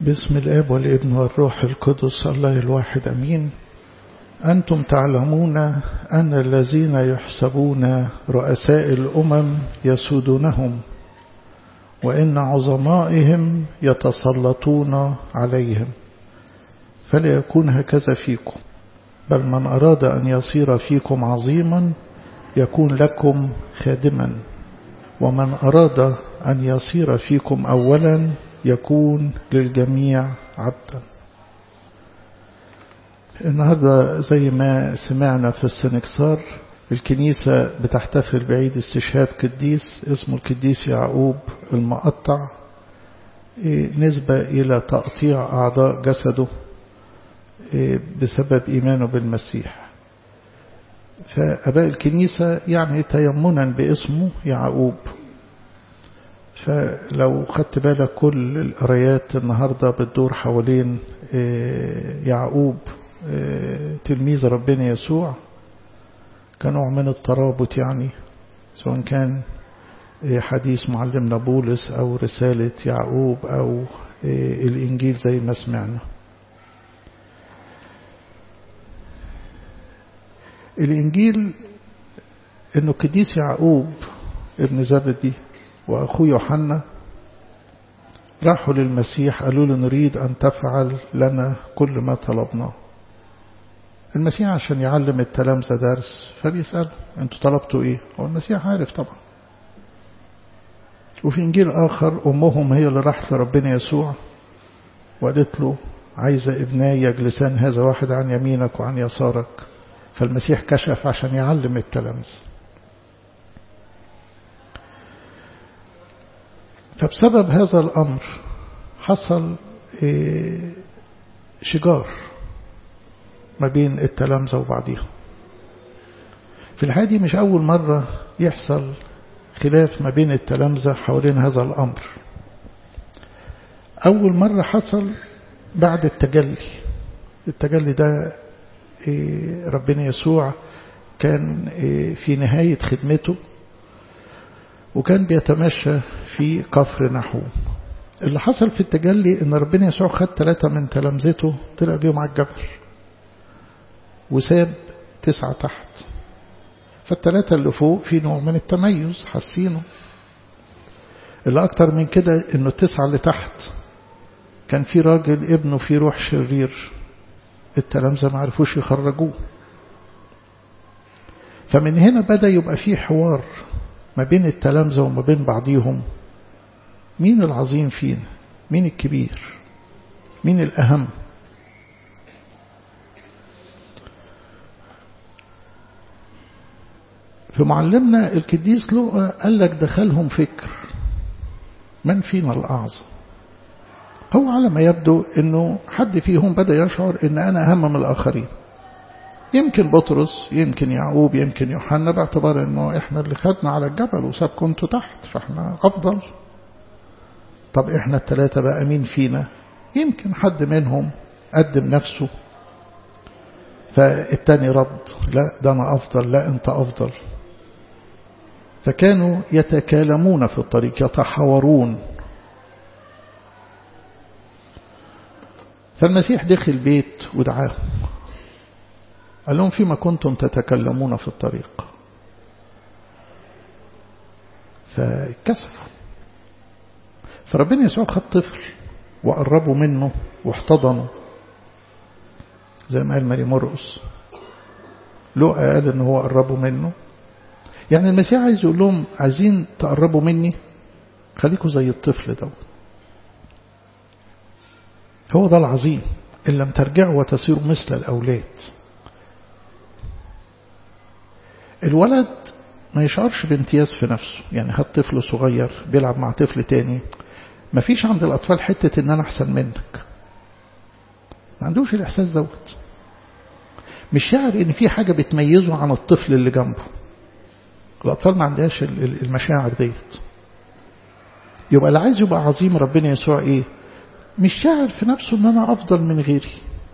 باسم الاب والابن والروح القدس الله الواحد امين انتم تعلمون ان الذين يحسبون رؤساء الامم يسودونهم وان عظمائهم يتسلطون عليهم فلا يكون هكذا فيكم بل من اراد ان يصير فيكم عظيما يكون لكم خادما ومن اراد ان يصير فيكم اولا يكون للجميع عبدا النهاردة زي ما سمعنا في السنكسار الكنيسة بتحتفل بعيد استشهاد قديس اسمه القديس يعقوب المقطع نسبة إلى تقطيع أعضاء جسده بسبب إيمانه بالمسيح فأباء الكنيسة يعني تيمنا باسمه يعقوب فلو خدت بالك كل القرايات النهاردة بتدور حوالين يعقوب تلميذ ربنا يسوع كنوع من الترابط يعني سواء كان حديث معلمنا بولس أو رسالة يعقوب أو الإنجيل زي ما سمعنا الإنجيل إنه قديس يعقوب ابن زبدي وأخوه يوحنا راحوا للمسيح قالوا له نريد أن تفعل لنا كل ما طلبناه المسيح عشان يعلم التلامذة درس فبيسأل انتوا طلبتوا ايه هو المسيح عارف طبعا وفي انجيل اخر امهم هي اللي راحت لربنا يسوع وقالت له عايزة ابناي يجلسان هذا واحد عن يمينك وعن يسارك فالمسيح كشف عشان يعلم التلامذة فبسبب هذا الأمر حصل شجار ما بين التلامذة وبعضهم في الحادي مش أول مرة يحصل خلاف ما بين التلامذة حوالين هذا الأمر أول مرة حصل بعد التجلي التجلي ده ربنا يسوع كان في نهاية خدمته وكان بيتمشى في كفر نحوم اللي حصل في التجلي ان ربنا يسوع خد ثلاثة من تلامذته طلع بيهم على الجبل وساب تسعة تحت فالثلاثة اللي فوق في نوع من التميز حاسينه اللي أكتر من كده إنه التسعة اللي تحت كان في راجل ابنه في روح شرير التلامذة ما عرفوش يخرجوه فمن هنا بدأ يبقى في حوار ما بين التلامذة وما بين بعضيهم مين العظيم فينا مين الكبير مين الأهم في معلمنا القديس لوقا قال لك دخلهم فكر من فينا الأعظم هو على ما يبدو انه حد فيهم بدأ يشعر ان انا اهم من الاخرين يمكن بطرس يمكن يعقوب يمكن يوحنا باعتبار انه احنا اللي خدنا على الجبل وسابكم انتوا تحت فاحنا افضل طب احنا الثلاثة بقى مين فينا يمكن حد منهم قدم نفسه فالتاني رد لا ده انا افضل لا انت افضل فكانوا يتكالمون في الطريق يتحاورون فالمسيح دخل بيت ودعاهم قال لهم فيما كنتم تتكلمون في الطريق فكسفوا فربنا يسوع خد طفل وقربوا منه واحتضنوا زي ما قال ماري مرقس لوقا قال ان هو قربوا منه يعني المسيح عايز يقول لهم عايزين تقربوا مني خليكم زي الطفل دوت هو ده العظيم إن لم ترجعوا وتصيروا مثل الأولاد الولد ما يشعرش بامتياز في نفسه يعني هات طفل صغير بيلعب مع طفل تاني ما فيش عند الأطفال حتة إن أنا أحسن منك ما عندوش الإحساس دوت مش شاعر إن في حاجة بتميزه عن الطفل اللي جنبه الأطفال ما عندهاش المشاعر ديت يبقى اللي عايز يبقى عظيم ربنا يسوع إيه مش شاعر في نفسه ان انا افضل من غيري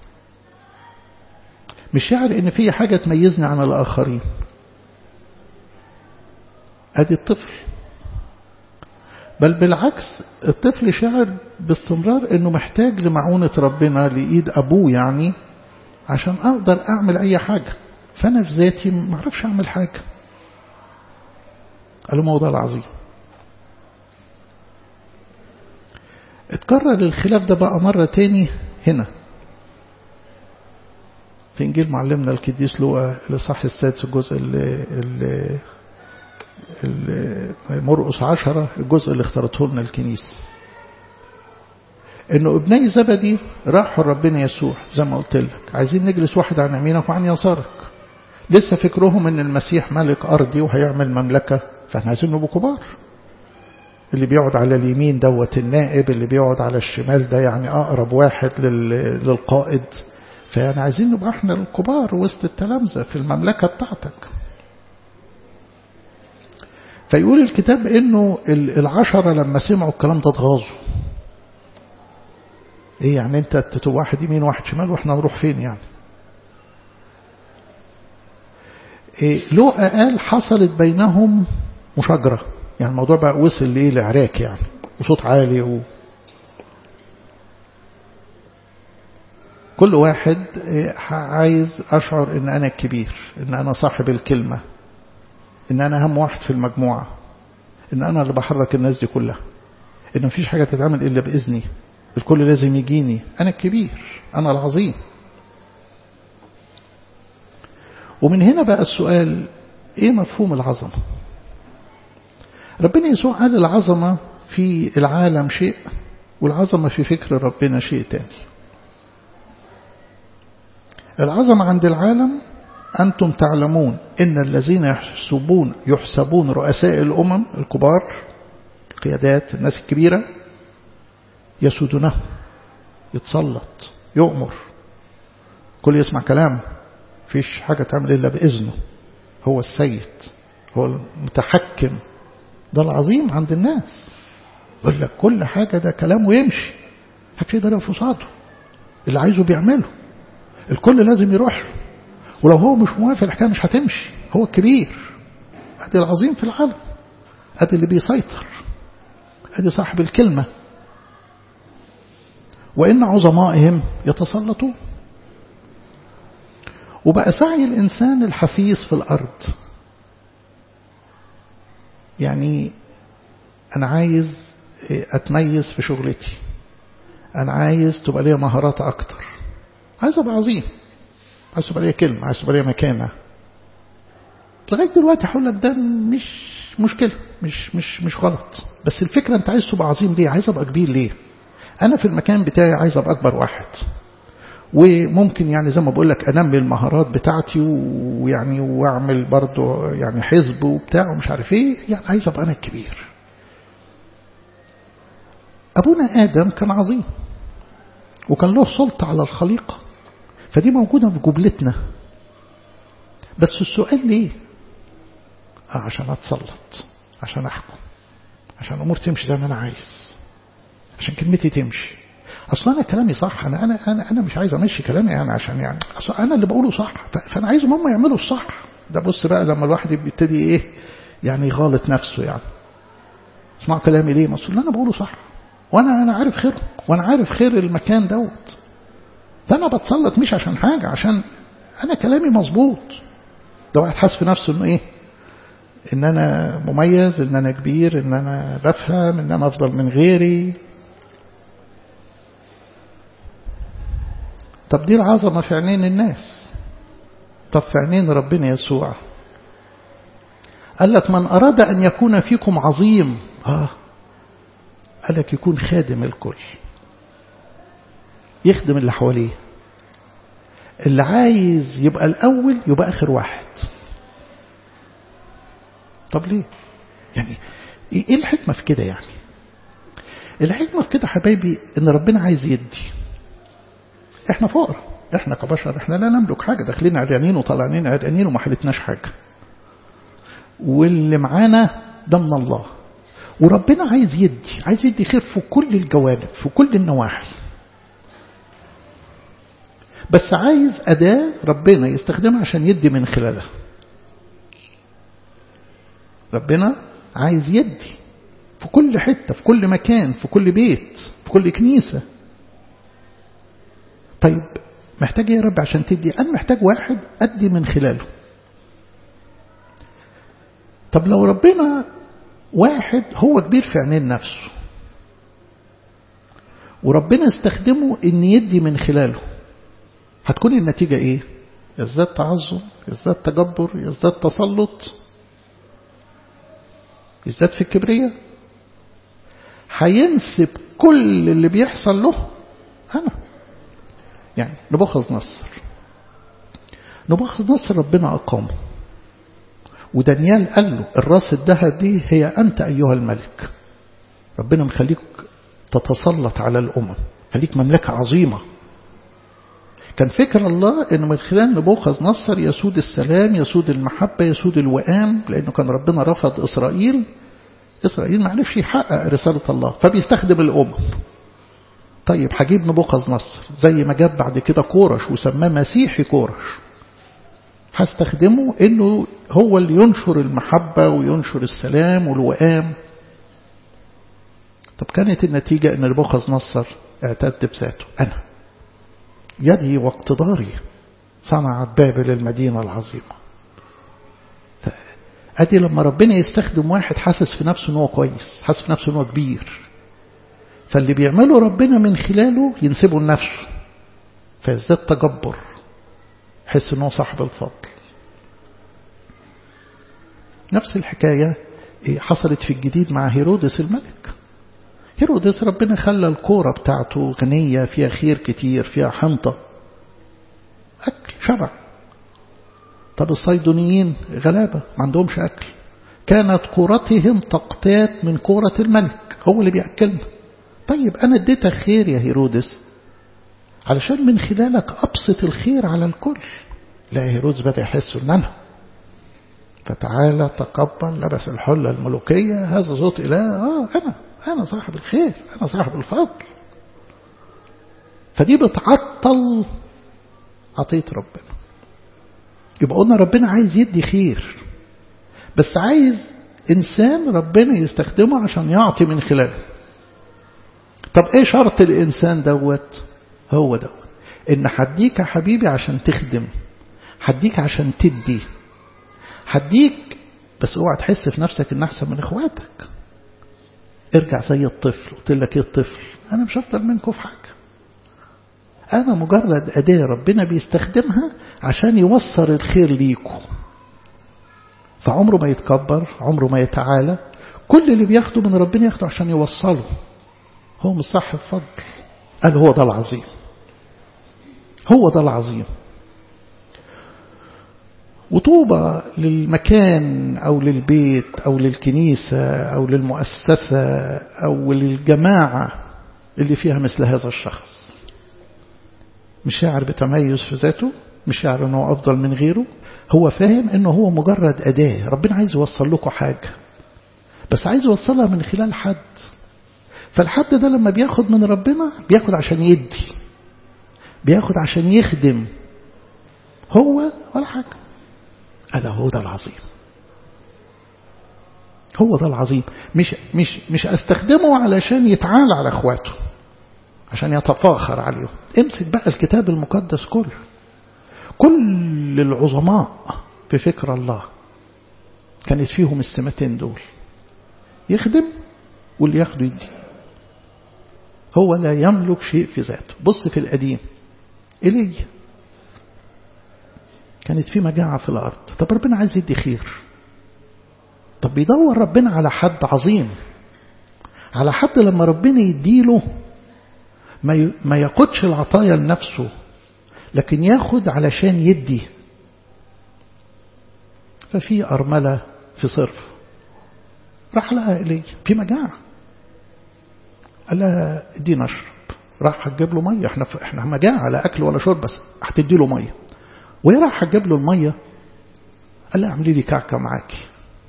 مش شاعر ان في حاجة تميزني عن الاخرين ادي الطفل بل بالعكس الطفل شعر باستمرار انه محتاج لمعونة ربنا لإيد أبوه يعني عشان أقدر أعمل أي حاجة فأنا في ذاتي ما أعرفش أعمل حاجة قالوا موضوع العظيم اتكرر الخلاف ده بقى مرة تاني هنا في إنجيل معلمنا القديس لوقا الإصحاح السادس الجزء اللي مرقس عشرة الجزء اللي اختارته لنا الكنيسة انه ابني زبدي راحوا ربنا يسوع زي ما قلت لك عايزين نجلس واحد عن يمينك وعن يسارك لسه فكرهم ان المسيح ملك ارضي وهيعمل مملكة فاحنا عايزين نبقى كبار اللي بيقعد على اليمين دوت النائب اللي بيقعد على الشمال ده يعني اقرب واحد للقائد فيعني عايزين نبقى احنا الكبار وسط التلامذة في المملكة بتاعتك فيقول الكتاب انه العشرة لما سمعوا الكلام ده اتغاظوا ايه يعني انت تبقى واحد يمين واحد شمال واحنا نروح فين يعني إيه لوقا قال حصلت بينهم مشاجرة يعني الموضوع بقى وصل ليه لعراك يعني وصوت عالي و كل واحد عايز أشعر إن أنا الكبير إن أنا صاحب الكلمة إن أنا أهم واحد في المجموعة إن أنا اللي بحرك الناس دي كلها إن مفيش حاجة تتعمل إلا بإذني الكل لازم يجيني أنا الكبير أنا العظيم ومن هنا بقى السؤال إيه مفهوم العظمة ربنا يسوع قال العظمة في العالم شيء والعظمة في فكر ربنا شيء تاني العظمة عند العالم أنتم تعلمون إن الذين يحسبون يحسبون رؤساء الأمم الكبار القيادات الناس الكبيرة يسودونه يتسلط يؤمر كل يسمع كلامه فيش حاجة تعمل إلا بإذنه هو السيد هو المتحكم ده العظيم عند الناس يقول لك كل حاجة ده كلامه يمشي محدش يقدر يقف قصاده اللي عايزه بيعمله الكل لازم يروح له ولو هو مش موافق الحكاية مش هتمشي هو الكبير ادي العظيم في العالم ادي اللي بيسيطر ادي صاحب الكلمة وإن عظمائهم يتسلطون وبقى سعي الإنسان الحثيث في الأرض يعني أنا عايز أتميز في شغلتي أنا عايز تبقى ليا مهارات أكتر عايز أبقى عظيم عايز تبقى ليا كلمة عايز تبقى ليا مكانة لغاية دلوقتي هقول لك ده مش مشكلة مش مش مش غلط بس الفكرة أنت عايز تبقى عظيم ليه عايز أبقى كبير ليه أنا في المكان بتاعي عايز أبقى أكبر واحد وممكن يعني زي ما بقول لك أنمي المهارات بتاعتي ويعني وأعمل برضو يعني حزب وبتاع ومش عارف إيه يعني عايز أبقى أنا الكبير أبونا آدم كان عظيم وكان له سلطة على الخليقة فدي موجودة في جبلتنا بس السؤال ليه آه عشان أتسلط عشان أحكم عشان الأمور تمشي زي ما أنا عايز عشان كلمتي تمشي اصل انا كلامي صح انا انا انا انا مش عايز امشي كلامي يعني عشان يعني اصل انا اللي بقوله صح فانا عايزهم هم يعملوا الصح ده بص بقى لما الواحد بيبتدي ايه يعني يغالط نفسه يعني اسمع كلامي ليه ما اصل اللي انا بقوله صح وانا انا عارف خيره وانا عارف خير المكان دوت فانا بتسلط مش عشان حاجه عشان انا كلامي مظبوط ده واحد حاسس في نفسه انه ايه ان انا مميز ان انا كبير ان انا بفهم ان انا افضل من غيري طب دي العظمة في عينين الناس طب في عينين ربنا يسوع قال لك من أراد أن يكون فيكم عظيم آه قال لك يكون خادم الكل يخدم اللي حواليه اللي عايز يبقى الأول يبقى آخر واحد طب ليه يعني ايه الحكمة في كده يعني الحكمة في كده حبايبي ان ربنا عايز يدي احنا فقراء احنا كبشر احنا لا نملك حاجة داخلين عريانين وطالعين عريانين وما حلتناش حاجة واللي معانا ده من الله وربنا عايز يدي عايز يدي خير في كل الجوانب في كل النواحي بس عايز أداة ربنا يستخدمها عشان يدي من خلالها ربنا عايز يدي في كل حتة في كل مكان في كل بيت في كل كنيسة طيب محتاج ايه يا رب عشان تدي أنا محتاج واحد أدي من خلاله طب لو ربنا واحد هو كبير في عينين نفسه وربنا استخدمه ان يدي من خلاله هتكون النتيجة ايه يزداد تعظم يزداد تجبر يزداد تسلط يزداد في الكبرية هينسب كل اللي بيحصل له أنا يعني نبوخذ نصر نبوخذ نصر ربنا أقامه ودانيال قال له الراس الذهب دي هي أنت أيها الملك ربنا مخليك تتسلط على الأمم خليك مملكة عظيمة كان فكر الله أنه من خلال نبوخذ نصر يسود السلام يسود المحبة يسود الوئام لأنه كان ربنا رفض إسرائيل إسرائيل ما عرفش يحقق رسالة الله فبيستخدم الأمم طيب هجيب نبوخذ نصر زي ما جاب بعد كده كورش وسماه مسيحي كورش هستخدمه انه هو اللي ينشر المحبة وينشر السلام والوئام طب كانت النتيجة ان نبوخذ نصر اعتد بذاته انا يدي واقتداري صنعت بابل المدينة العظيمة ادي لما ربنا يستخدم واحد حاسس في نفسه ان هو كويس حاسس في نفسه ان هو كبير فاللي بيعمله ربنا من خلاله ينسبه لنفسه فيزداد تجبر يحس ان هو صاحب الفضل نفس الحكاية حصلت في الجديد مع هيرودس الملك هيرودس ربنا خلى الكورة بتاعته غنية فيها خير كتير فيها حنطة أكل شبع طب الصيدونيين غلابة ما عندهمش أكل كانت كورتهم تقتات من كورة الملك هو اللي بيأكلنا طيب أنا اديتك خير يا هيرودس علشان من خلالك أبسط الخير على الكل لا هيرودس بدأ يحس أن أنا فتعالى تقبل لبس الحلة الملوكية هذا صوت إله آه أنا أنا صاحب الخير أنا صاحب الفضل فدي بتعطل عطية ربنا يبقى قلنا ربنا عايز يدي خير بس عايز إنسان ربنا يستخدمه عشان يعطي من خلاله طب إيه شرط الإنسان دوت هو دوت إن حديك يا حبيبي عشان تخدم حديك عشان تدي حديك بس اوعى تحس في نفسك ان احسن من اخواتك ارجع زي الطفل قلت لك ايه الطفل انا مش افضل منكم في حاجه انا مجرد اداه ربنا بيستخدمها عشان يوصل الخير ليكم فعمره ما يتكبر عمره ما يتعالى كل اللي بياخده من ربنا ياخده عشان يوصله هو مش صاحب فضل قال هو ده العظيم هو ده العظيم وطوبى للمكان أو للبيت أو للكنيسة أو للمؤسسة أو للجماعة اللي فيها مثل هذا الشخص مش شاعر بتميز في ذاته مش شاعر أنه أفضل من غيره هو فاهم أنه هو مجرد أداة ربنا عايز يوصل لكم حاجة بس عايز يوصلها من خلال حد فالحد ده لما بياخد من ربنا بياخد عشان يدي بياخد عشان يخدم هو ولا حاجة هذا هو ده العظيم هو ده العظيم مش مش مش استخدمه علشان يتعالى على اخواته عشان يتفاخر عليهم امسك بقى الكتاب المقدس كله كل العظماء في فكر الله كانت فيهم السمتين دول يخدم واللي ياخده يدي هو لا يملك شيء في ذاته بص في القديم إيليا كانت في مجاعة في الأرض طب ربنا عايز يدي خير طب بيدور ربنا على حد عظيم على حد لما ربنا يديله ما ما ياخدش العطايا لنفسه لكن ياخد علشان يدي ففي أرملة في صرف راح لها إلي في مجاعة قال لها ادينا اشرب راح هتجيب له ميه احنا احنا مجاعة لا اكل ولا شرب بس هتدي له ميه وهي راح هتجيب له الميه قال لها اعملي لي كعكه معاكي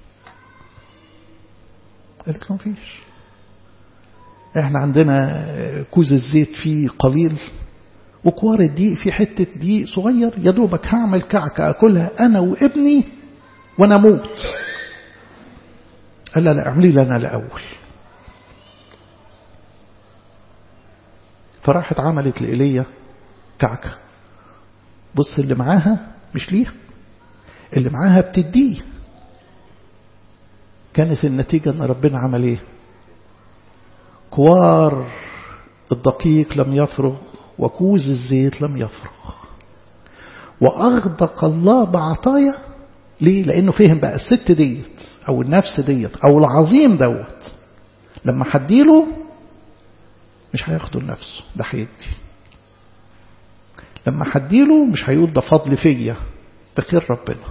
قالت له مفيش احنا عندنا كوز الزيت فيه قليل وكوار الدقيق في حتة دقيق صغير يا دوبك هعمل كعكة أكلها أنا وابني وأنا موت قال لا لا اعملي لنا الأول فراحت عملت لإيليا كعكة بص اللي معاها مش ليها اللي معاها بتديه كانت النتيجة ان ربنا عمل ايه كوار الدقيق لم يفرغ وكوز الزيت لم يفرغ وأغدق الله بعطايا ليه لأنه فهم بقى الست ديت أو النفس ديت أو العظيم دوت لما حديله مش هياخده لنفسه ده هيدي لما حديله مش هيقول ده فضل فيا ده خير ربنا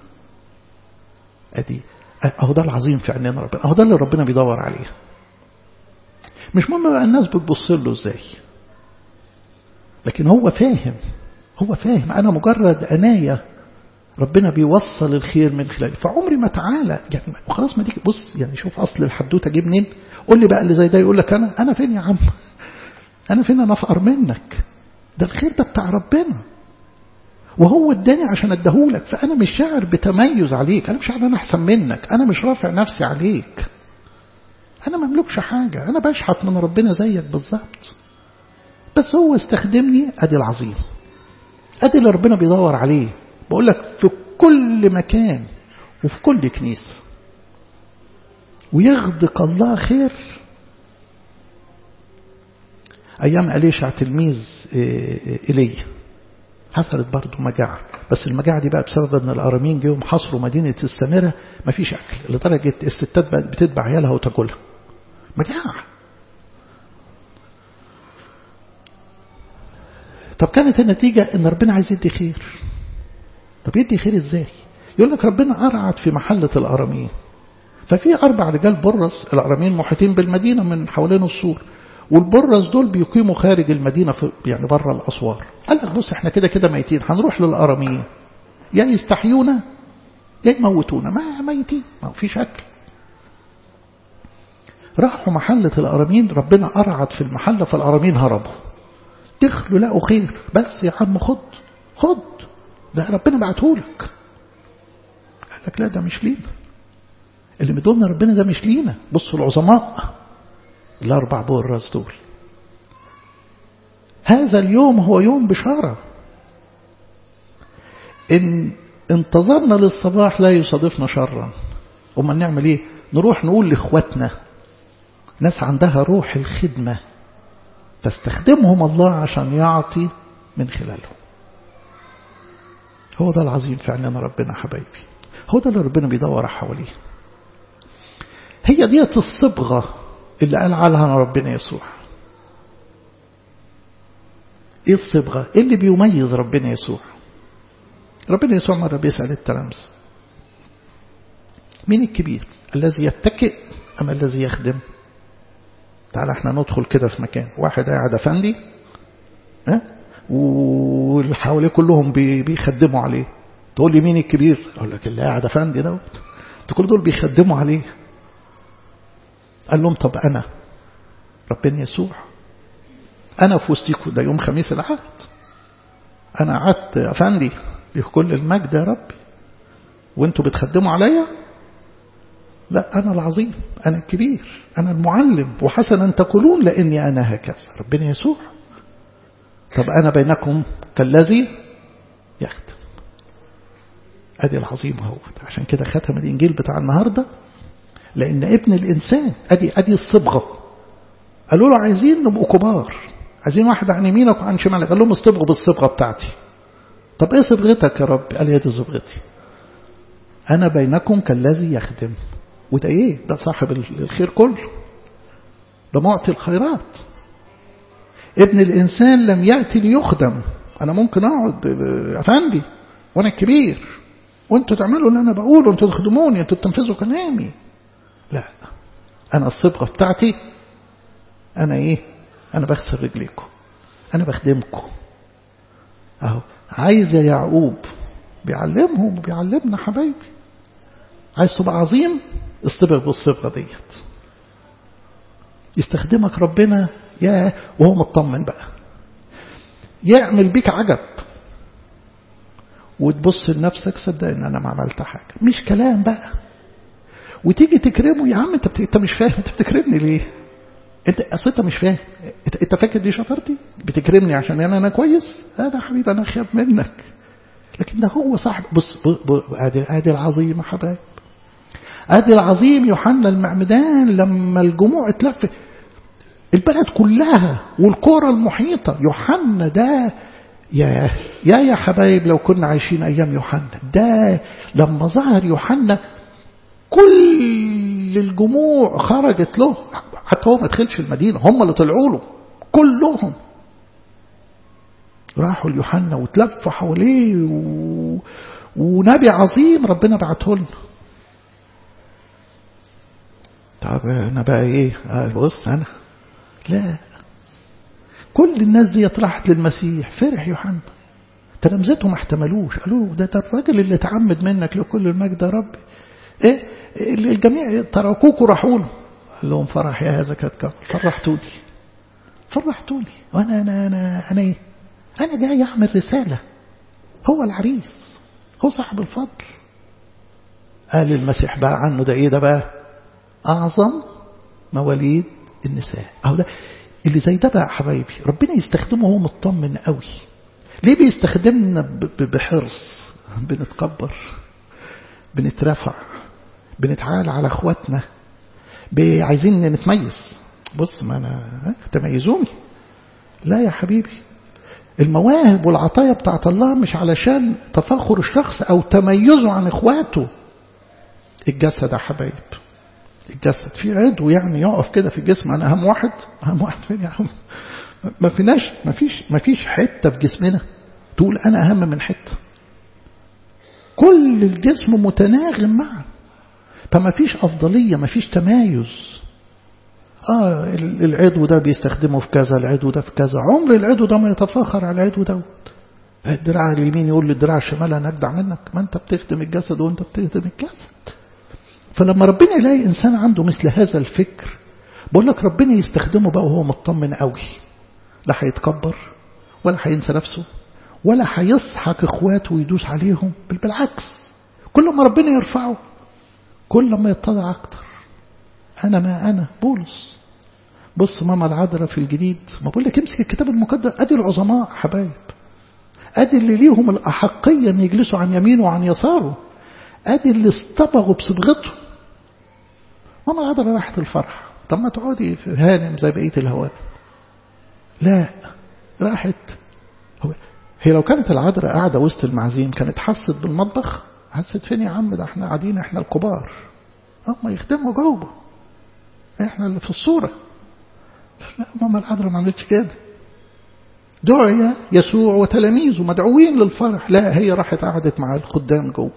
ادي اهو ده العظيم في عينين ربنا اهو ده اللي ربنا بيدور عليه مش مهم بقى الناس بتبص له ازاي لكن هو فاهم هو فاهم انا مجرد انايه ربنا بيوصل الخير من خلالي فعمري ما تعالى يعني خلاص ما ديك بص يعني شوف اصل الحدوته جه منين قول لي بقى اللي زي ده يقول لك انا انا فين يا عم انا فين انا افقر منك ده الخير ده بتاع ربنا وهو اداني عشان اديهولك فانا مش شاعر بتميز عليك انا مش شاعر انا احسن منك انا مش رافع نفسي عليك انا ما املكش حاجه انا بشحت من ربنا زيك بالظبط بس هو استخدمني ادي العظيم ادي اللي ربنا بيدور عليه بقول لك في كل مكان وفي كل كنيسه ويغدق الله خير أيام أليشع تلميذ إيليا حصلت برضه مجاعة بس المجاعة دي بقى بسبب أن الأرامين جيهم حصروا مدينة السامرة مفيش أكل لدرجة الستات بقت بتتبع عيالها وتاكلها مجاعة طب كانت النتيجة أن ربنا عايز يدي خير طب يدي خير إزاي يقول لك ربنا أرعد في محلة الأرامين ففي أربع رجال برص الأرامين محيطين بالمدينة من حوالين السور والبرص دول بيقيموا خارج المدينة في يعني بره الأسوار قال لك بص احنا كده كده ميتين هنروح للأراميين يا يستحيونا يا يموتونا ما ميتين ما فيش أكل راحوا محلة الأرامين ربنا أرعد في المحلة فالأرامين هربوا دخلوا لقوا خير بس يا عم خد خد ده ربنا بعتهولك قال لك لا ده مش لينا اللي مدولنا ربنا ده مش لينا بصوا العظماء الأربع برص دول هذا اليوم هو يوم بشارة إن انتظرنا للصباح لا يصادفنا شرا وما نعمل ايه نروح نقول لإخواتنا ناس عندها روح الخدمة تستخدمهم الله عشان يعطي من خلالهم هو ده العظيم في عيننا ربنا حبايبي هو ده اللي ربنا بيدور حواليه هي ديت الصبغة اللي قال عنها ربنا يسوع ايه الصبغة ايه اللي بيميز ربنا يسوع ربنا يسوع مرة بيسأل التلامذة مين الكبير الذي يتكئ أم الذي يخدم تعال احنا ندخل كده في مكان واحد قاعد أفندي ها واللي حواليه كلهم بيخدموا عليه تقول لي مين الكبير اقول لك اللي قاعد أفندي دوت كل دول بيخدموا عليه قال لهم طب أنا ربنا يسوع أنا في وسطيكم ده يوم خميس العهد أنا قعدت أفندي لكل المجد يا ربي وانتوا بتخدموا عليا لا أنا العظيم أنا الكبير أنا المعلم وحسنا تقولون لأني أنا هكذا ربنا يسوع طب أنا بينكم كالذي يخدم أدي العظيم هو عشان كده ختم الإنجيل بتاع النهاردة لأن ابن الإنسان أدي أدي الصبغة قالوا له عايزين نبقوا كبار عايزين واحد عن يمينك وعن شمالك قال لهم اصطبغوا بالصبغة بتاعتي طب ايه صبغتك يا رب قال هي دي صبغتي أنا بينكم كالذي يخدم وده ايه ده صاحب الخير كله ده معطي الخيرات ابن الإنسان لم يأتي ليخدم أنا ممكن أقعد أفندي وأنا الكبير وانتوا تعملوا اللي أنا بقوله انتوا تخدموني انتوا تنفذوا كلامي لا أنا الصبغة بتاعتي أنا إيه أنا بغسل رجليكم أنا بخدمكم أهو عايز يا يعقوب بيعلمهم وبيعلمنا حبايبي عايز تبقى عظيم اصطبغ بالصبغة ديت يستخدمك ربنا يا وهو مطمن بقى يعمل بيك عجب وتبص لنفسك صدق ان انا ما عملت حاجه مش كلام بقى وتيجي تكرمه يا عم انت بت... انت مش فاهم انت بتكرمني ليه انت اصل انت مش فاهم انت, انت فاكر دي شطارتي بتكرمني عشان انا انا كويس انا يا حبيبي انا خاف منك لكن ده هو صاحب بص ادي ادي العظيم يا حبايب ادي العظيم يوحنا المعمدان لما الجموع اتلف البلد كلها والقرى المحيطة يوحنا ده يا يا يا حبايب لو كنا عايشين أيام يوحنا ده لما ظهر يوحنا كل الجموع خرجت له حتى هو ما دخلش المدينة هم اللي طلعوا له كلهم راحوا ليوحنا وتلفوا حواليه و... ونبي عظيم ربنا بعته لنا طب انا بقى ايه بص انا لا كل الناس دي راحت للمسيح فرح يوحنا تلامذته ما احتملوش قالوا ده ده الراجل اللي اتعمد منك لكل المجد يا رب ايه الجميع تركوك وراحوا له قال لهم فرح يا هذا كتكب فرحتوني فرحتوني وانا انا انا انا ايه انا جاي اعمل رساله هو العريس هو صاحب الفضل قال المسيح بقى عنه ده ايه ده بقى اعظم مواليد النساء اهو ده اللي زي ده بقى حبايبي ربنا يستخدمه هو مطمن قوي ليه بيستخدمنا بحرص بنتكبر بنترفع بنتعال على اخواتنا عايزين نتميز بص ما انا تميزوني لا يا حبيبي المواهب والعطايا بتاعت الله مش علشان تفاخر الشخص او تميزه عن اخواته الجسد يا حبايب الجسد في عضو يعني يقف كده في الجسم انا اهم واحد اهم واحد فين يا عم ما فيناش ما فيش ما فيش حته في جسمنا تقول انا اهم من حته كل الجسم متناغم معا فما فيش افضليه ما فيش تمايز اه العضو ده بيستخدمه في كذا العضو ده في كذا عمر العضو ده ما يتفاخر على العضو دوت الدراع اليمين يقول للدراع الشمال انا اجدع منك ما انت بتخدم الجسد وانت بتخدم الجسد فلما ربنا يلاقي إنسان عنده مثل هذا الفكر بقول لك ربنا يستخدمه بقى وهو مطمن قوي لا هيتكبر ولا هينسى نفسه ولا هيصحك اخواته ويدوس عليهم بل بالعكس كل ما ربنا يرفعه كل ما يتضع اكتر انا ما انا بولس بص ماما العذراء في الجديد ما بقول لك امسك الكتاب المقدس ادي العظماء حبايب ادي اللي ليهم الاحقيه ان يجلسوا عن يمينه وعن يساره ادي اللي اصطبغوا بصبغته ماما العذراء راحت الفرح طب ما تقعدي في هانم زي بقيه الهواء لا راحت هي لو كانت العذراء قاعدة وسط المعازيم كانت حست بالمطبخ حست فين يا عم ده احنا قاعدين احنا الكبار هم يخدموا جوه احنا اللي في الصورة لا ماما العذراء ما عملتش كده دعي يسوع وتلاميذه مدعوين للفرح لا هي راحت قعدت مع الخدام جوه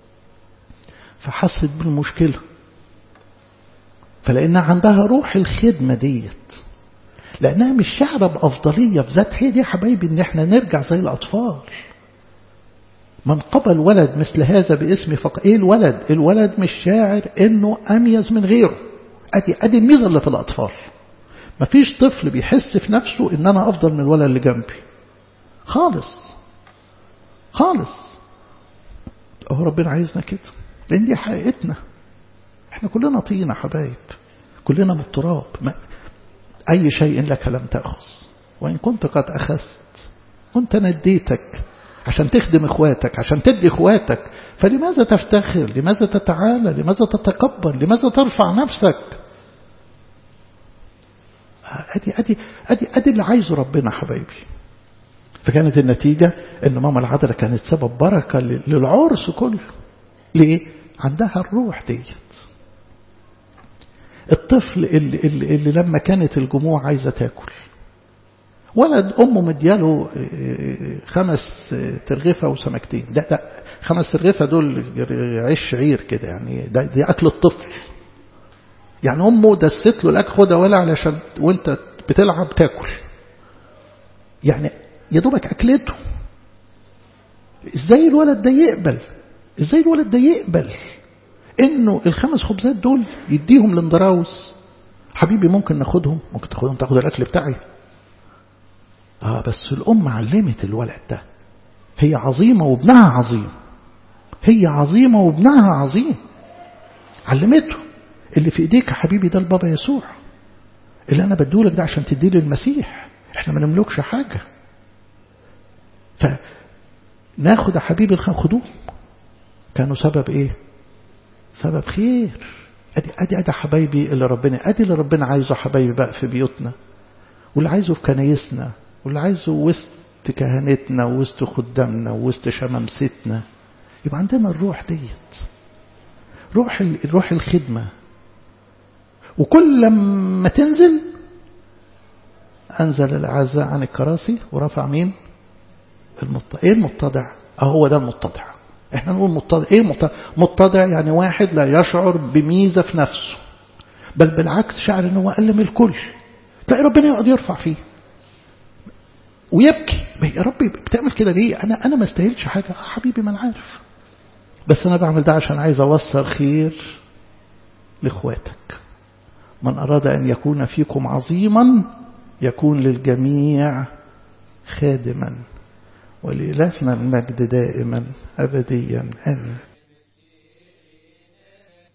فحست بالمشكلة فلأنها عندها روح الخدمة ديت لأنها مش شعرة بأفضلية في ذات هي دي يا حبايبي إن إحنا نرجع زي الأطفال من قبل ولد مثل هذا باسم فق إيه الولد الولد مش شاعر إنه أميز من غيره أدي أدي الميزة اللي في الأطفال مفيش طفل بيحس في نفسه إن أنا أفضل من الولد اللي جنبي خالص خالص أهو ربنا عايزنا كده لأن دي حقيقتنا احنا كلنا طينة حبايب كلنا من التراب أي شيء لك لم تأخذ وإن كنت قد أخذت كنت نديتك عشان تخدم إخواتك عشان تدي إخواتك فلماذا تفتخر لماذا تتعالى لماذا تتكبر لماذا ترفع نفسك أدي, أدي, أدي, أدي اللي عايزه ربنا حبايبي فكانت النتيجة أن ماما العذراء كانت سبب بركة للعرس كله ليه؟ عندها الروح ديت الطفل اللي, اللي, اللي لما كانت الجموع عايزة تاكل ولد أمه مدياله خمس ترغفة وسمكتين ده, ده خمس ترغفة دول عيش شعير كده يعني ده دي أكل الطفل يعني أمه دست له الأكل خدها ولا علشان وانت بتلعب تاكل يعني يا دوبك أكلته ازاي الولد ده يقبل ازاي الولد ده يقبل انه الخمس خبزات دول يديهم لندراوس حبيبي ممكن ناخدهم ممكن تاخدهم تاخد الاكل بتاعي اه بس الام علمت الولد ده هي عظيمه وابنها عظيم هي عظيمه وابنها عظيم علمته اللي في ايديك يا حبيبي ده البابا يسوع اللي أنا بديهولك ده عشان تديه للمسيح احنا ما نملكش حاجة فناخد يا حبيبي الخير خدوهم كانوا سبب ايه سبب خير ادي ادي ادي حبايبي اللي ربنا ادي اللي ربنا عايزه حبايبي بقى في بيوتنا واللي عايزه في كنايسنا واللي عايزه وسط كهنتنا ووسط خدامنا ووسط شمامستنا يبقى عندنا الروح ديت روح روح الخدمة وكل لما تنزل أنزل الأعزاء عن الكراسي ورفع مين المتضع إيه المتضع أهو ده المتضع احنا نقول متضع ايه متضع متضع يعني واحد لا يشعر بميزة في نفسه بل بالعكس شعر انه اقل من الكل تلاقي ربنا يقعد يرفع فيه ويبكي يا ربي بتعمل كده ليه انا انا ما استاهلش حاجه آه حبيبي ما انا عارف بس انا بعمل ده عشان عايز اوصل خير لاخواتك من اراد ان يكون فيكم عظيما يكون للجميع خادما ولإلهنا المجد دائما أبديا آمين